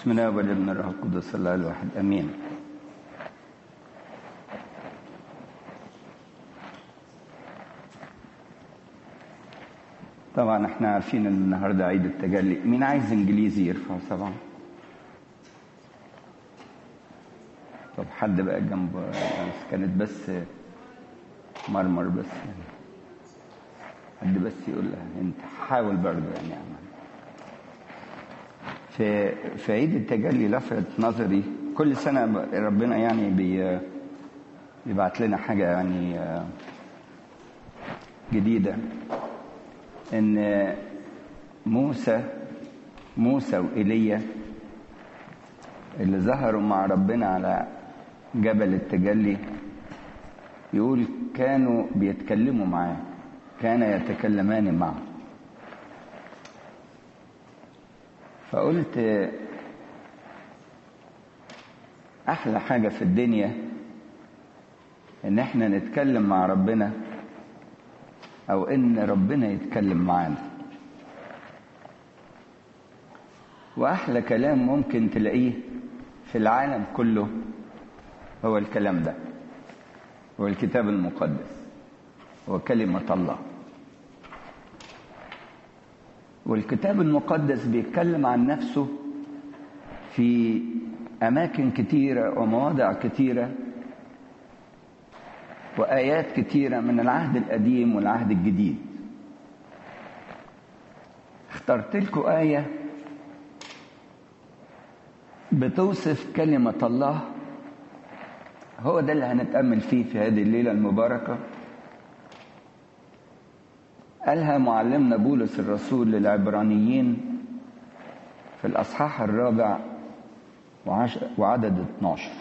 بسم الله والابن الروح القدس الله الواحد امين طبعا احنا عارفين ان النهارده عيد التجلي مين عايز انجليزي يرفع طبعا طب حد بقى جنب كانت بس مرمر بس يعني حد بس يقول لها انت حاول برضه يعني عمل. في في عيد التجلي لفت نظري كل سنه ربنا يعني بي بيبعت لنا حاجه يعني جديده ان موسى موسى وايليا اللي ظهروا مع ربنا على جبل التجلي يقول كانوا بيتكلموا معاه كان يتكلمان معه فقلت احلى حاجه في الدنيا ان احنا نتكلم مع ربنا او ان ربنا يتكلم معانا واحلى كلام ممكن تلاقيه في العالم كله هو الكلام ده هو الكتاب المقدس هو كلمه الله والكتاب المقدس بيتكلم عن نفسه في اماكن كتيره ومواضع كتيره وايات كتيره من العهد القديم والعهد الجديد اخترت لكم ايه بتوصف كلمه الله هو ده اللي هنتامل فيه في هذه الليله المباركه قالها معلمنا بولس الرسول للعبرانيين في الأصحاح الرابع وعدد 12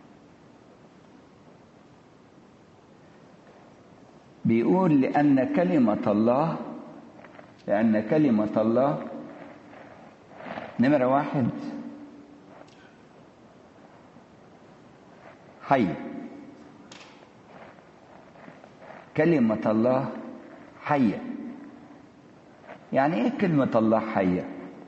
بيقول لأن كلمة الله لأن كلمة الله نمرة واحد حي كلمة الله حية يعني ايه كلمة الله حية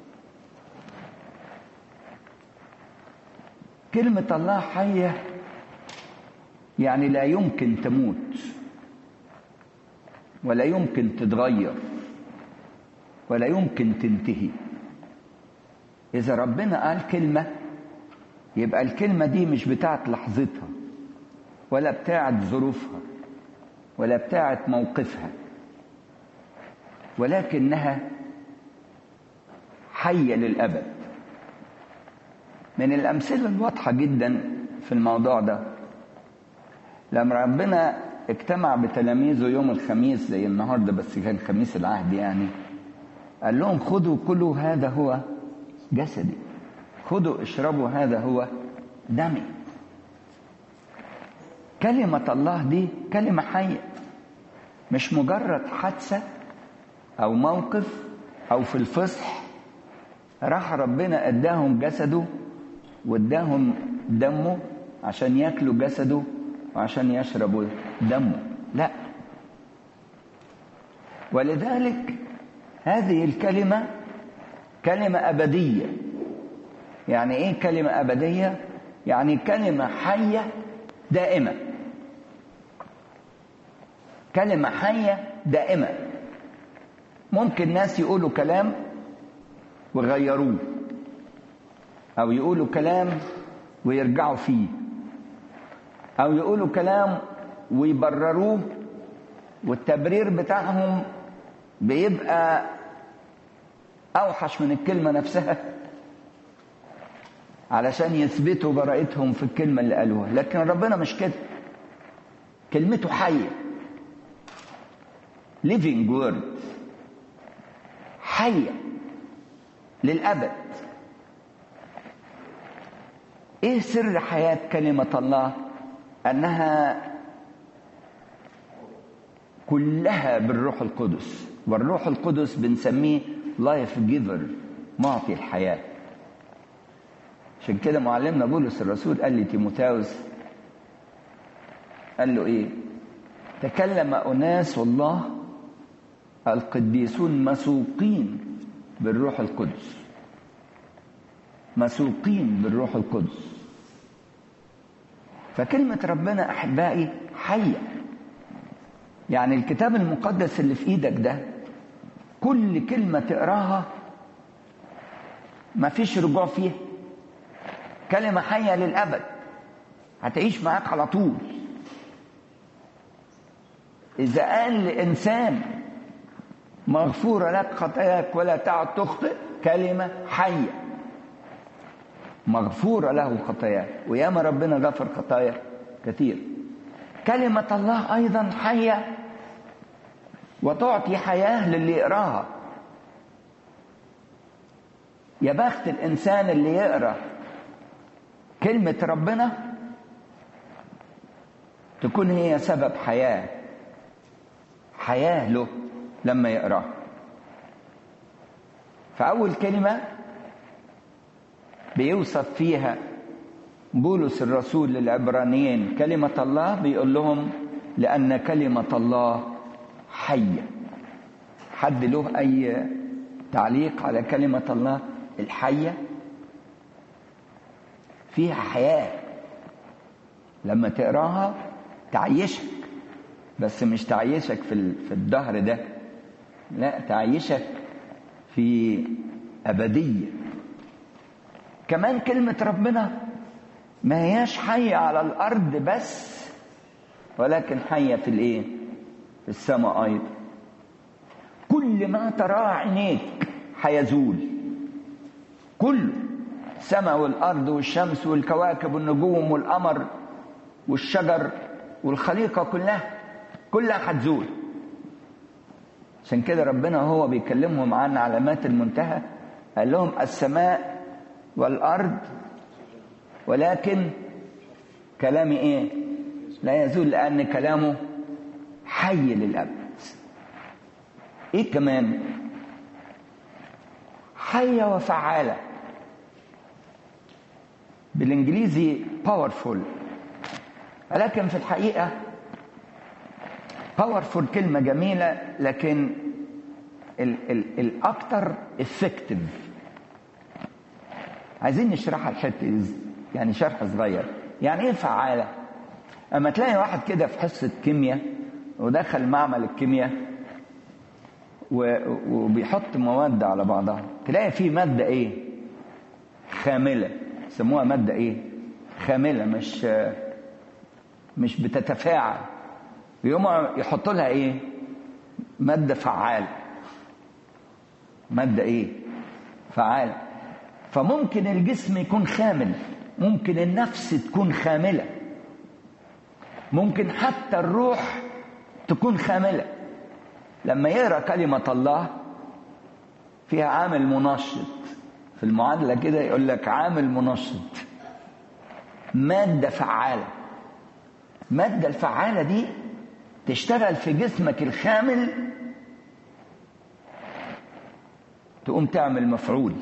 كلمة الله حية يعني لا يمكن تموت ولا يمكن تتغير ولا يمكن تنتهي إذا ربنا قال كلمة يبقى الكلمة دي مش بتاعت لحظتها ولا بتاعت ظروفها ولا بتاعت موقفها ولكنها حية للأبد من الأمثلة الواضحة جدا في الموضوع ده لما ربنا اجتمع بتلاميذه يوم الخميس زي النهاردة بس كان خميس العهد يعني قال لهم خذوا كلوا هذا هو جسدي خذوا اشربوا هذا هو دمي كلمة الله دي كلمة حية مش مجرد حادثة أو موقف أو في الفصح راح ربنا أداهم جسده واداهم دمه عشان ياكلوا جسده وعشان يشربوا دمه لا ولذلك هذه الكلمة كلمة أبدية يعني إيه كلمة أبدية؟ يعني كلمة حية دائمة كلمة حية دائمة ممكن ناس يقولوا كلام ويغيروه او يقولوا كلام ويرجعوا فيه او يقولوا كلام ويبرروه والتبرير بتاعهم بيبقى اوحش من الكلمه نفسها علشان يثبتوا براءتهم في الكلمه اللي قالوها لكن ربنا مش كده كلمته حيه living word حية للأبد إيه سر حياة كلمة الله أنها كلها بالروح القدس والروح القدس بنسميه لايف جيفر معطي الحياة عشان كده معلمنا بولس الرسول قال لتيموثاوس قال له ايه تكلم أناس الله القديسون مسوقين بالروح القدس مسوقين بالروح القدس فكلمة ربنا أحبائي حية يعني الكتاب المقدس اللي في إيدك ده كل كلمة تقراها ما فيش رجوع فيها كلمة حية للأبد هتعيش معاك على طول إذا قال لإنسان مغفورة لك خطاياك ولا تعد تخطئ كلمة حية مغفورة له خطاياه وياما ربنا غفر خطايا كثير كلمة الله أيضا حية وتعطي حياة للي يقراها يا بخت الإنسان اللي يقرأ كلمة ربنا تكون هي سبب حياة حياة له لما يقراها فأول كلمة بيوصف فيها بولس الرسول للعبرانيين كلمة الله بيقول لهم لأن كلمة الله حية حد له أي تعليق على كلمة الله الحية فيها حياة لما تقراها تعيشك بس مش تعيشك في في الدهر ده لا تعيشك في أبدية كمان كلمة ربنا ما هياش حية على الأرض بس ولكن حية في الإيه؟ في السماء أيضا كل ما تراه عينيك هيزول كله السماء والأرض والشمس والكواكب والنجوم والقمر والشجر والخليقة كلها كلها هتزول عشان كده ربنا هو بيكلمهم عن علامات المنتهى قال لهم السماء والأرض ولكن كلامي إيه لا يزول لأن كلامه حي للأبد إيه كمان حية وفعالة بالإنجليزي powerful ولكن في الحقيقة powerful كلمة جميلة لكن ال ال الأكثر effective عايزين نشرحها الحته يعني شرح صغير يعني ايه فعاله اما تلاقي واحد كده في حصه كيمياء ودخل معمل الكيمياء وبيحط مواد على بعضها تلاقي في ماده ايه خامله يسموها ماده ايه خامله مش مش بتتفاعل يقوموا يحطوا لها ايه ماده فعاله ماده ايه فعاله فممكن الجسم يكون خامل ممكن النفس تكون خاملة ممكن حتى الروح تكون خاملة لما يقرأ كلمة الله فيها عامل منشط في المعادلة كده يقول لك عامل منشط مادة فعالة المادة الفعالة دي تشتغل في جسمك الخامل تقوم تعمل مفعول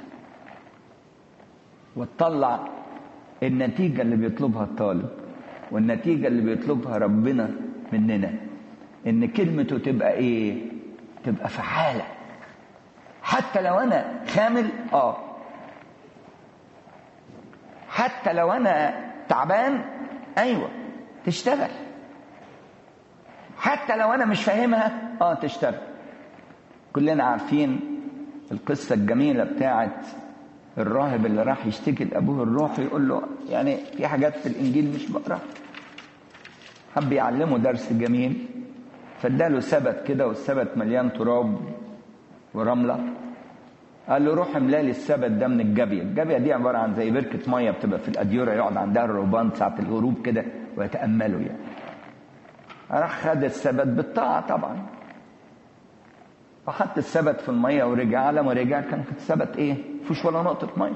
وتطلع النتيجة اللي بيطلبها الطالب والنتيجة اللي بيطلبها ربنا مننا إن كلمته تبقى إيه؟ تبقى فعالة حتى لو أنا خامل آه حتى لو أنا تعبان أيوة تشتغل حتى لو أنا مش فاهمها آه تشتغل كلنا عارفين القصة الجميلة بتاعت الراهب اللي راح يشتكي لابوه الروحي يقول له يعني في حاجات في الانجيل مش بقراها حب يعلمه درس جميل فاداله سبت كده والسبت مليان تراب ورمله قال له روح املالي السبت ده من الجابيه الجابيه دي عباره عن زي بركه ميه بتبقى في الاديره يقعد عندها الرهبان ساعه الغروب كده ويتاملوا يعني راح خد السبت بالطاعه طبعا فحط السبت في الميه ورجع على ما رجع كان السبت ايه فيش ولا نقطه ميه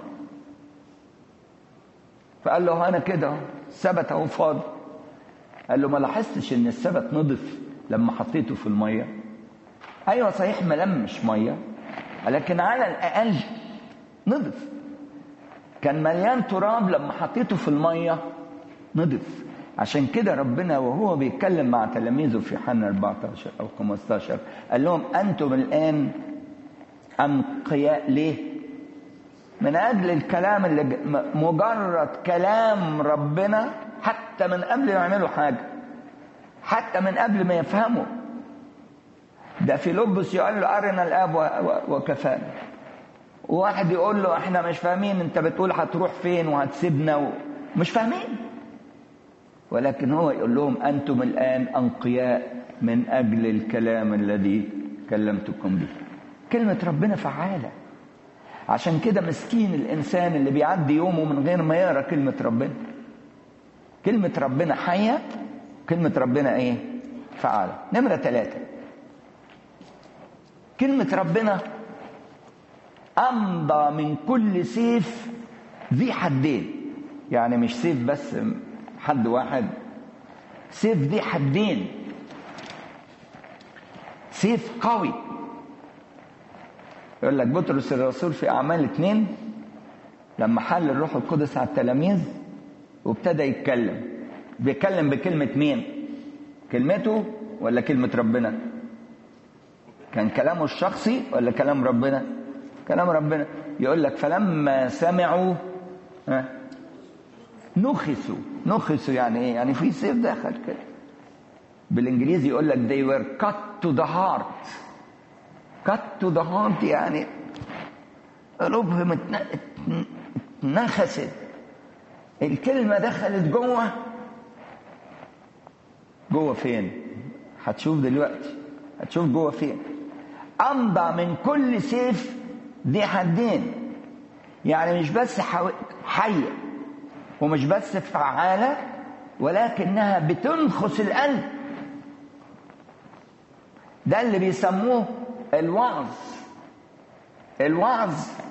فقال له انا كده السبت اهو فاضي قال له ما لاحظتش ان السبت نضف لما حطيته في الميه ايوه صحيح ما لمش ميه لكن على الاقل نضف كان مليان تراب لما حطيته في الميه نضف عشان كده ربنا وهو بيتكلم مع تلاميذه في يوحنا 14 او 15 قال لهم انتم الان انقياء ليه؟ من اجل الكلام اللي مجرد كلام ربنا حتى من قبل ما يعملوا حاجه حتى من قبل ما يفهموا ده في لبس يقول له ارنا الاب وكفانا وواحد يقول له احنا مش فاهمين انت بتقول هتروح فين وهتسيبنا و... مش فاهمين ولكن هو يقول لهم انتم الان انقياء من اجل الكلام الذي كلمتكم به كلمه ربنا فعاله عشان كده مسكين الانسان اللي بيعدي يومه من غير ما يقرا كلمه ربنا كلمه ربنا حيه كلمه ربنا ايه فعاله نمره ثلاثه كلمه ربنا امضى من كل سيف ذي حدين يعني مش سيف بس حد واحد سيف ذي حدين سيف قوي يقول لك بطرس الرسول في اعمال اتنين لما حل الروح القدس على التلاميذ وابتدى يتكلم بيتكلم بكلمة مين كلمته ولا كلمة ربنا كان كلامه الشخصي ولا كلام ربنا كلام ربنا يقول لك فلما سمعوا ها نخسوا نخسوا يعني ايه يعني في سيف دخل كده بالانجليزي يقول لك they were cut to the heart cut to the heart يعني قلوبهم اتنخست الكلمة دخلت جوه جوه فين هتشوف دلوقتي هتشوف جوه فين أمضى من كل سيف ذي حدين يعني مش بس حية ومش بس فعالة ولكنها بتنخس القلب ده اللي بيسموه الوعظ الوعظ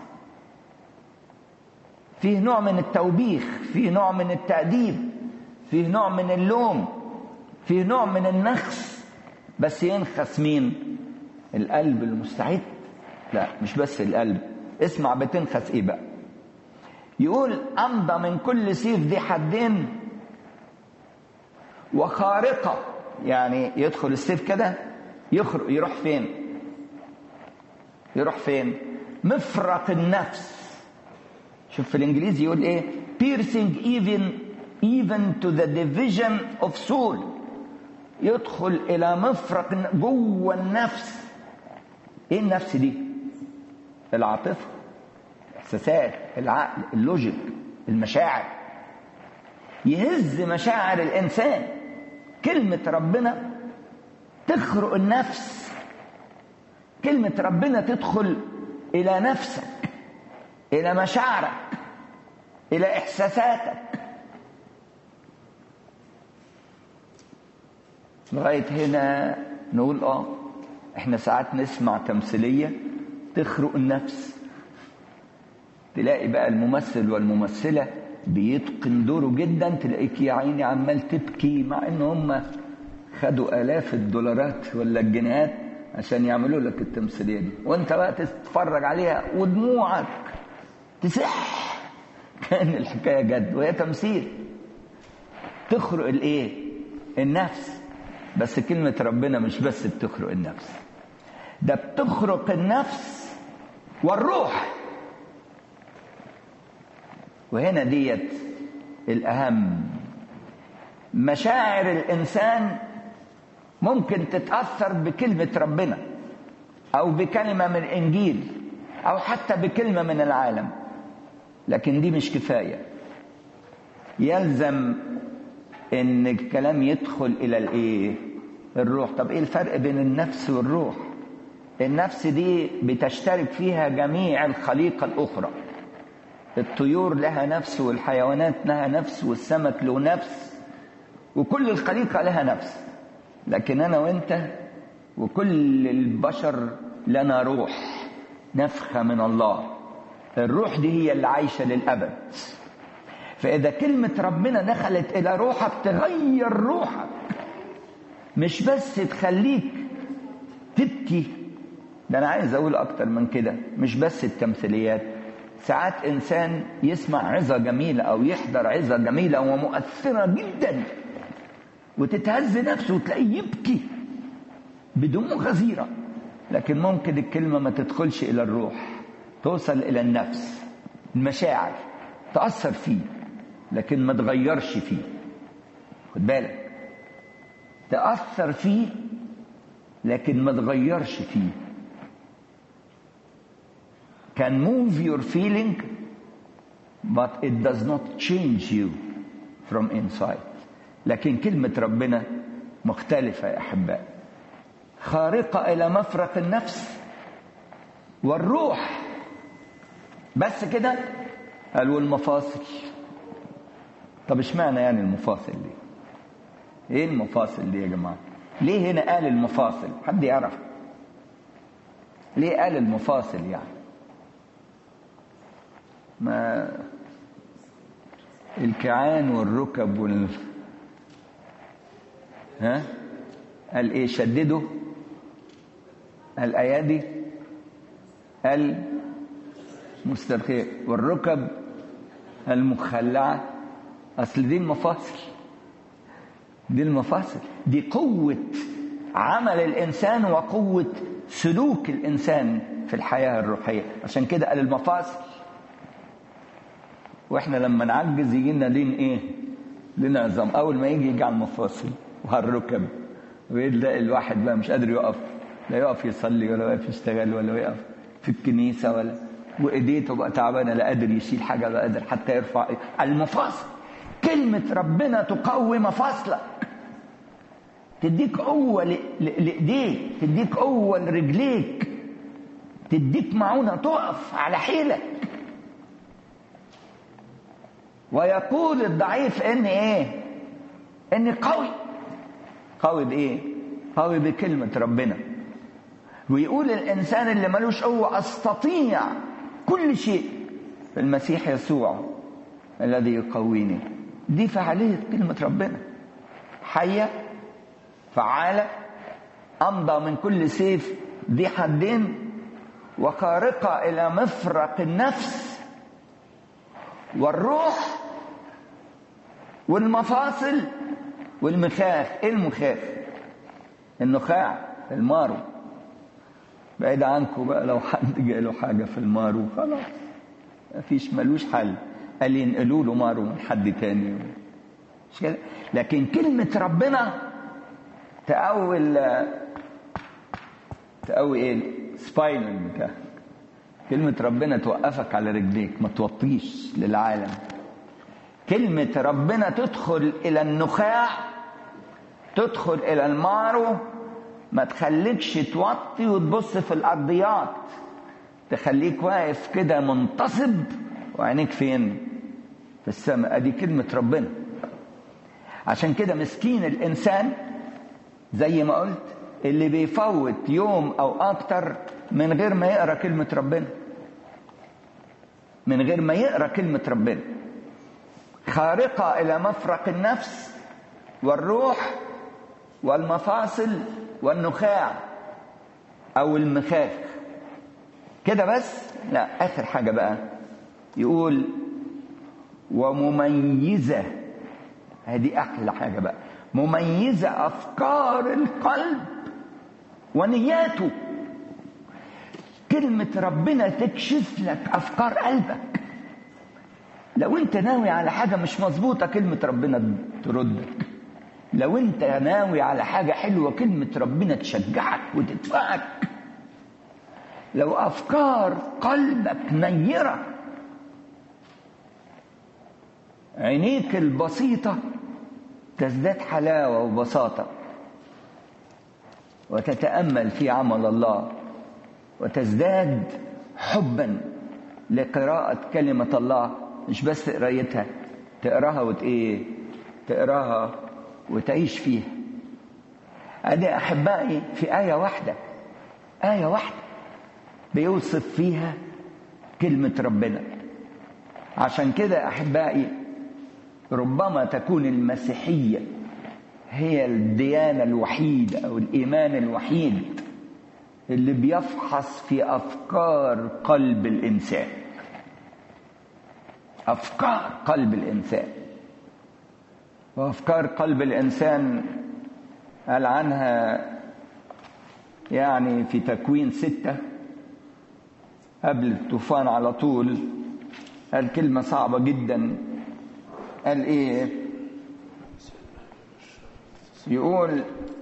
فيه نوع من التوبيخ فيه نوع من التأديب فيه نوع من اللوم فيه نوع من النخس بس ينخس مين القلب المستعد لا مش بس القلب اسمع بتنخس ايه بقى يقول امضى من كل سيف ذي حدين وخارقه يعني يدخل السيف كده يخرج يروح فين يروح فين مفرق النفس شوف في الانجليزي يقول ايه piercing even even to the division of soul يدخل الى مفرق جوه النفس ايه النفس دي العاطفه الاحساسات العقل اللوجيك المشاعر يهز مشاعر الانسان كلمه ربنا تخرق النفس كلمه ربنا تدخل الى نفسك الى مشاعرك الى احساساتك لغايه هنا نقول اه احنا ساعات نسمع تمثيليه تخرق النفس تلاقي بقى الممثل والممثله بيتقن دوره جدا تلاقيك يا عيني عمال تبكي مع ان هم خدوا الاف الدولارات ولا الجنيهات عشان يعملوا لك التمثيليه دي وانت بقى تتفرج عليها ودموعك تسح كان الحكايه جد وهي تمثيل تخرق الايه النفس بس كلمه ربنا مش بس بتخرق النفس ده بتخرق النفس والروح وهنا ديت الاهم مشاعر الانسان ممكن تتاثر بكلمه ربنا او بكلمه من الانجيل او حتى بكلمه من العالم لكن دي مش كفايه يلزم ان الكلام يدخل الى الايه الروح طب ايه الفرق بين النفس والروح النفس دي بتشترك فيها جميع الخليقه الاخرى الطيور لها نفس والحيوانات لها نفس والسمك له نفس وكل الخليقه لها نفس لكن انا وانت وكل البشر لنا روح نفخه من الله الروح دي هي اللي عايشه للابد فاذا كلمه ربنا دخلت الى روحك تغير روحك مش بس تخليك تبكي ده انا عايز اقول اكتر من كده مش بس التمثيليات ساعات انسان يسمع عظه جميله او يحضر عظه جميله ومؤثره جدا وتتهز نفسه وتلاقيه يبكي بدموع غزيره لكن ممكن الكلمه ما تدخلش الى الروح توصل الى النفس المشاعر تأثر فيه لكن ما تغيرش فيه خد بالك تأثر فيه لكن ما تغيرش فيه can move your feeling but it does not change you from inside لكن كلمة ربنا مختلفة يا أحباء خارقة إلى مفرق النفس والروح بس كده قال والمفاصل طب اشمعنى يعني المفاصل دي ايه المفاصل دي يا جماعه ليه هنا قال المفاصل حد يعرف ليه قال المفاصل يعني ما الكعان والركب وال ها قال ايه شددوا الايادي المسترخية والركب المخلعة أصل دي المفاصل دي المفاصل دي قوة عمل الإنسان وقوة سلوك الإنسان في الحياة الروحية عشان كده قال المفاصل واحنا لما نعجز يجي لنا لين ايه لين عظام اول ما يجي يجي على المفاصل وعلى الركب ويلاقي الواحد بقى مش قادر يقف لا يقف يصلي ولا يقف يشتغل ولا يقف في الكنيسة ولا وإيديه تبقى تعبانة لا قادر يشيل حاجة لا قادر حتى يرفع المفاصل كلمة ربنا تقوي مفاصلك تديك قوة لإيديك تديك قوة لرجليك تديك معونة تقف على حيلك ويقول الضعيف ان ايه ان قوي قوي بايه قوي بكلمة ربنا ويقول الانسان اللي ملوش قوة استطيع كل شيء في المسيح يسوع الذي يقويني دي فعالية كلمة ربنا حية فعالة أمضى من كل سيف ذي حدين وخارقة إلى مفرق النفس والروح والمفاصل والمخاخ ايه المخاخ النخاع المارو بعيد عنكم بقى لو حد جاله حاجة في المارو خلاص مفيش ملوش حل قال ينقلوا له مارو من حد تاني مش كده لكن كلمة ربنا تقوي تقوي ايه سباينال بتاعك كلمة ربنا توقفك على رجليك ما توطيش للعالم كلمة ربنا تدخل إلى النخاع تدخل إلى المارو ما تخليكش توطي وتبص في الأرضيات تخليك واقف كده منتصب وعينيك فين في السماء ادي كلمة ربنا عشان كده مسكين الإنسان زي ما قلت اللي بيفوت يوم أو أكتر من غير ما يقرأ كلمة ربنا من غير ما يقرأ كلمة ربنا خارقة إلى مفرق النفس والروح والمفاصل والنخاع أو المخاخ كده بس لا آخر حاجة بقى يقول ومميزة هذه أحلى حاجة بقى مميزة أفكار القلب ونياته كلمة ربنا تكشف لك أفكار قلبك لو أنت ناوي على حاجة مش مظبوطة كلمة ربنا تردك لو أنت ناوي على حاجة حلوة كلمة ربنا تشجعك وتدفعك لو أفكار قلبك نيرة عينيك البسيطة تزداد حلاوة وبساطة وتتأمل في عمل الله وتزداد حبا لقراءة كلمة الله مش بس قرايتها تقراها وت ايه تقراها وتعيش فيها ادي احبائي في آية واحدة آية واحدة بيوصف فيها كلمة ربنا عشان كده احبائي ربما تكون المسيحية هي الديانة الوحيدة أو الإيمان الوحيد اللي بيفحص في أفكار قلب الإنسان أفكار قلب الإنسان وأفكار قلب الإنسان قال عنها يعني في تكوين ستة قبل الطوفان على طول قال كلمة صعبة جدا قال ايه يقول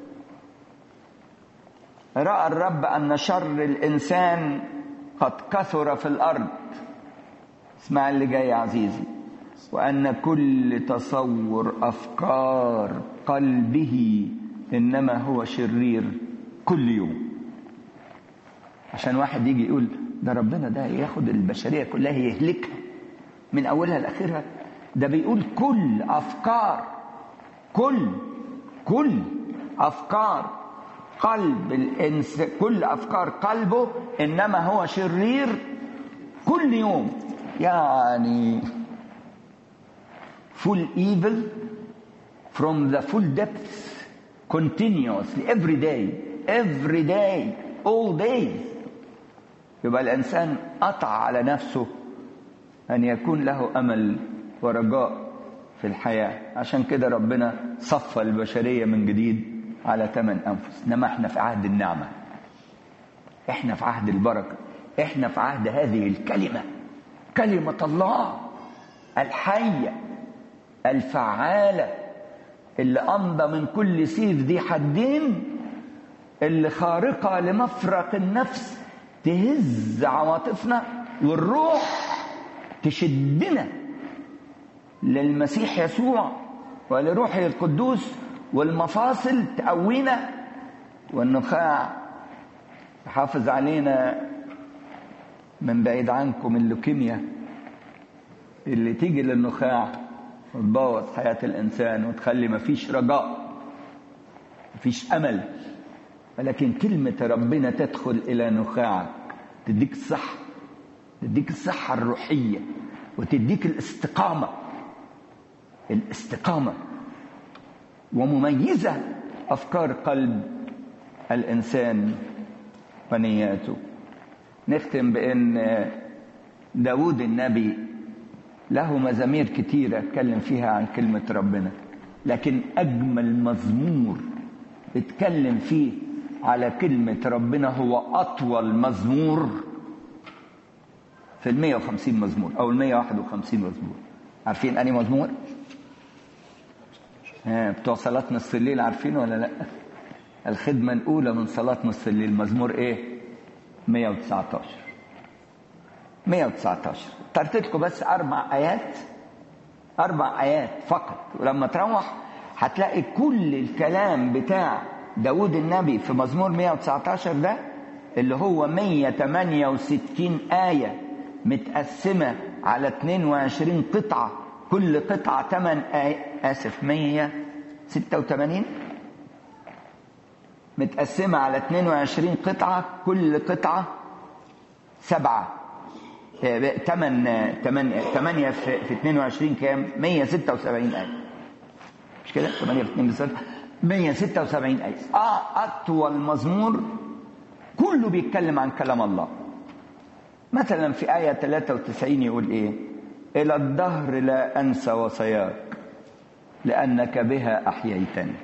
رأى الرب أن شر الإنسان قد كثر في الأرض اسمع اللي جاي يا عزيزي وأن كل تصور أفكار قلبه إنما هو شرير كل يوم عشان واحد يجي يقول ده ربنا ده ياخد البشرية كلها يهلكها من أولها لآخرها ده بيقول كل أفكار كل كل أفكار قلب الإنس كل أفكار قلبه إنما هو شرير كل يوم يعني full evil from the full depths continuously every day every day all days يبقى الإنسان قطع على نفسه أن يكون له أمل ورجاء في الحياة عشان كده ربنا صفى البشرية من جديد على ثمن أنفس إنما إحنا في عهد النعمة إحنا في عهد البركة إحنا في عهد هذه الكلمة كلمة الله الحية الفعالة اللي أمضى من كل سيف ذي حدين اللي خارقة لمفرق النفس تهز عواطفنا والروح تشدنا للمسيح يسوع ولروحه القدوس والمفاصل تقوينا والنخاع تحافظ علينا من بعيد عنكم اللوكيميا اللي تيجي للنخاع وتبوظ حياة الإنسان وتخلي مفيش رجاء مفيش أمل ولكن كلمة ربنا تدخل إلى نخاعك تديك الصحة تديك الصحة الروحية وتديك الاستقامة الاستقامة ومميزة أفكار قلب الإنسان ونياته نختم بأن داود النبي له مزامير كتيرة اتكلم فيها عن كلمة ربنا لكن أجمل مزمور اتكلم فيه على كلمة ربنا هو أطول مزمور في ال 150 مزمور أو ال 151 مزمور عارفين أني مزمور؟ ها بتوع صلاة نص الليل عارفين ولا لأ؟ الخدمة الأولى من صلاة نص الليل مزمور إيه؟ 119 119 اخترت لكم بس أربع آيات أربع آيات فقط ولما تروح هتلاقي كل الكلام بتاع داود النبي في مزمور 119 ده اللي هو 168 آية متقسمة على 22 قطعة كل قطعة 8 آية آسف 186 متقسمة على 22 قطعة كل قطعة سبعة 8 8 8 في 22 كام 176 آية مش كده 8 في 2 بصفر 176 آية اه أطول مزمور كله بيتكلم عن كلام الله مثلا في آية 93 يقول إيه إلى الدهر لا أنسى وصاياك لأنك بها أحييتني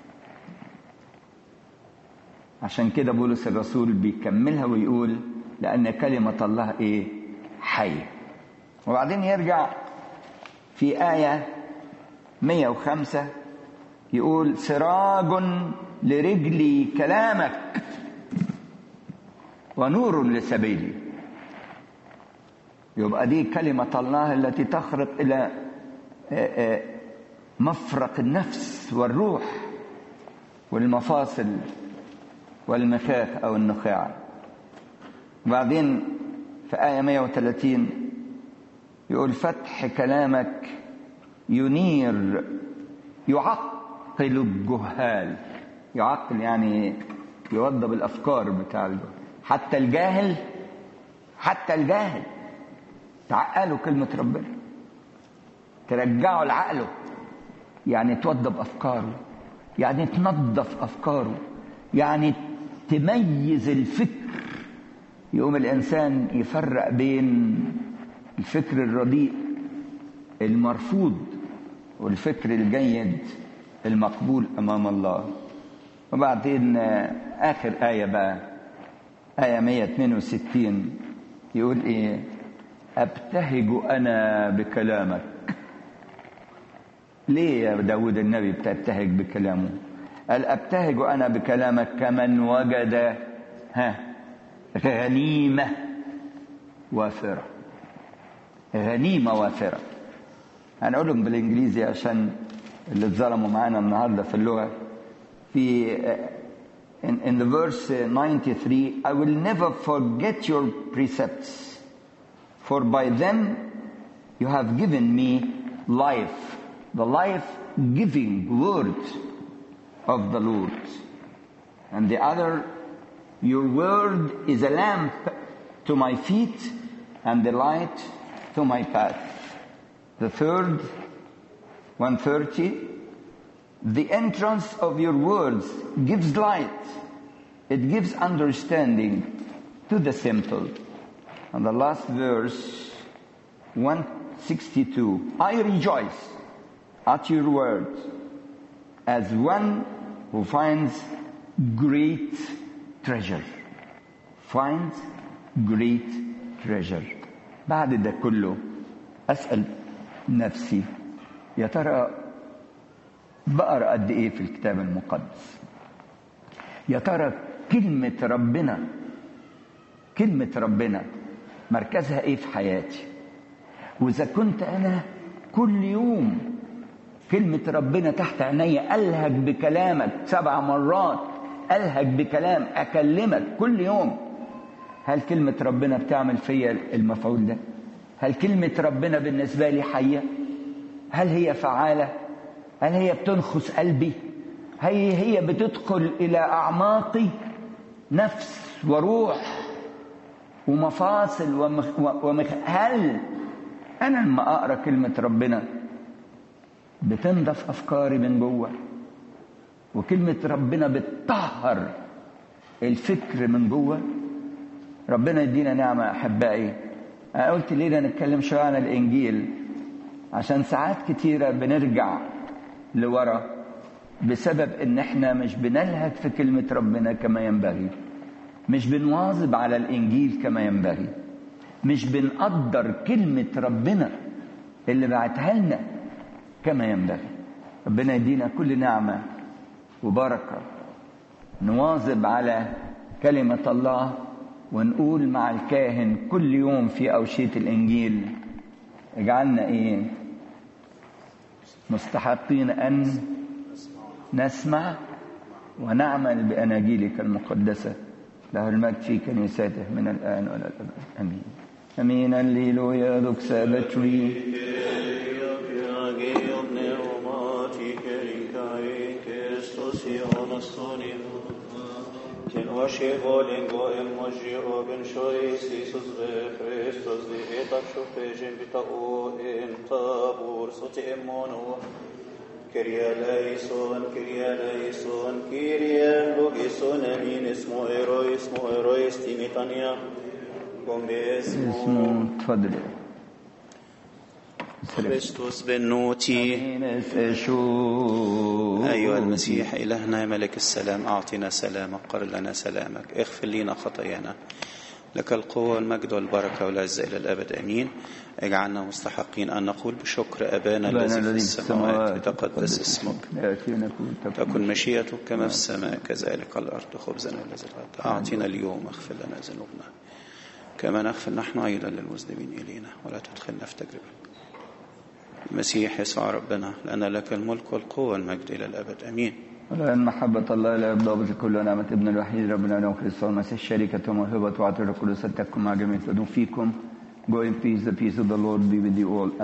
عشان كده بولس الرسول بيكملها ويقول لأن كلمة الله إيه حية وبعدين يرجع في آية 105 يقول سراج لرجلي كلامك ونور لسبيلي يبقى دي كلمة الله التي تخرق إلى مفرق النفس والروح والمفاصل والمخاخ أو النخاع وبعدين في آية 130 يقول فتح كلامك ينير يعقل الجهال يعقل يعني يوضب الأفكار بتاع الجهل حتى الجاهل حتى الجاهل تعقلوا كلمة ربنا ترجعوا لعقله يعني توضب أفكاره يعني تنظف أفكاره يعني تميز الفكر يقوم الإنسان يفرق بين الفكر الرديء المرفوض والفكر الجيد المقبول أمام الله وبعدين آخر آية بقى آية 162 يقول إيه أبتهج أنا بكلامك ليه يا داود النبي بتبتهج بكلامه قال أبتهج أنا بكلامك كمن وجد ها غنيمة وافرة غنيمة وافرة هنقولهم بالإنجليزي عشان اللي اتظلموا معانا النهاردة في اللغة في in, in the verse 93 I will never forget your precepts for by them you have given me life the life giving word of the Lord and the other your word is a lamp to my feet and the light to my path the third 130 the entrance of your words gives light it gives understanding to the simple and the last verse 162 I rejoice at your words as one who finds great treasure finds great treasure بعد ده كله أسأل نفسي يا ترى بقرا قد ايه في الكتاب المقدس يا ترى كلمة ربنا كلمة ربنا مركزها ايه في حياتي واذا كنت انا كل يوم كلمة ربنا تحت عيني ألهج بكلامك سبع مرات ألهج بكلام أكلمك كل يوم هل كلمة ربنا بتعمل فيا المفعول ده هل كلمة ربنا بالنسبة لي حية هل هي فعالة هل هي بتنخس قلبي هي هي بتدخل إلى أعماقي نفس وروح ومفاصل ومخ ومخ هل أنا لما أقرأ كلمة ربنا بتنضف أفكاري من جوه وكلمة ربنا بتطهر الفكر من جوه ربنا يدينا نعمة أحبائي أنا قلت ليه نتكلم شوية عن الإنجيل عشان ساعات كتيرة بنرجع لورا بسبب ان احنا مش بنلهج في كلمة ربنا كما ينبغي مش بنواظب على الانجيل كما ينبغي مش بنقدر كلمة ربنا اللي بعتها لنا كما ينبغي ربنا يدينا كل نعمة وبركة نواظب على كلمة الله ونقول مع الكاهن كل يوم في أوشية الإنجيل اجعلنا إيه مستحقين أن نسمع ونعمل بأناجيلك المقدسة له المجد في كنيسته من الآن وإلى الأبد آمين أمين الليلويا دوك سابتري Την όσοι βόλυγκο εμμοζι όβεν σοίς Ιησούς δε Χριστός δι έταξο φέζεν βιτά ο εν ταβουρ σωτι εμμόνο Kyrie eleison, Kyrie eleison, Kyrie logison emin اسمه ايرو اسمه ايرويس تيميتانيا بومبيسمو اسمه تفضل خريستوس بنوتي شو أيها المسيح إلهنا يا ملك السلام أعطنا سلامك قر لنا سلامك اغفر لنا خطايانا لك القوة والمجد والبركة والعزة إلى الأبد أمين اجعلنا مستحقين أن نقول بشكر أبانا الذي في السماوات يتقدس اسمك تكن مشيئتك كما في السماء كذلك على الأرض خبزنا الذي الغد أعطنا اليوم اغفر لنا ذنوبنا كما نغفر نحن أيضا للمذنبين إلينا ولا تدخلنا في تجربة المسيح يسوع ربنا لأن لك الملك والقوة والمجد إلى الأبد أمين ولأن محبة الله لا يبدأ كل نعمة ابن الوحيد ربنا له كريستوس المسيح الشركة وموهبة وعطية القدس تكن مع جميع فيكم Go in peace, the peace of the Lord be with you all.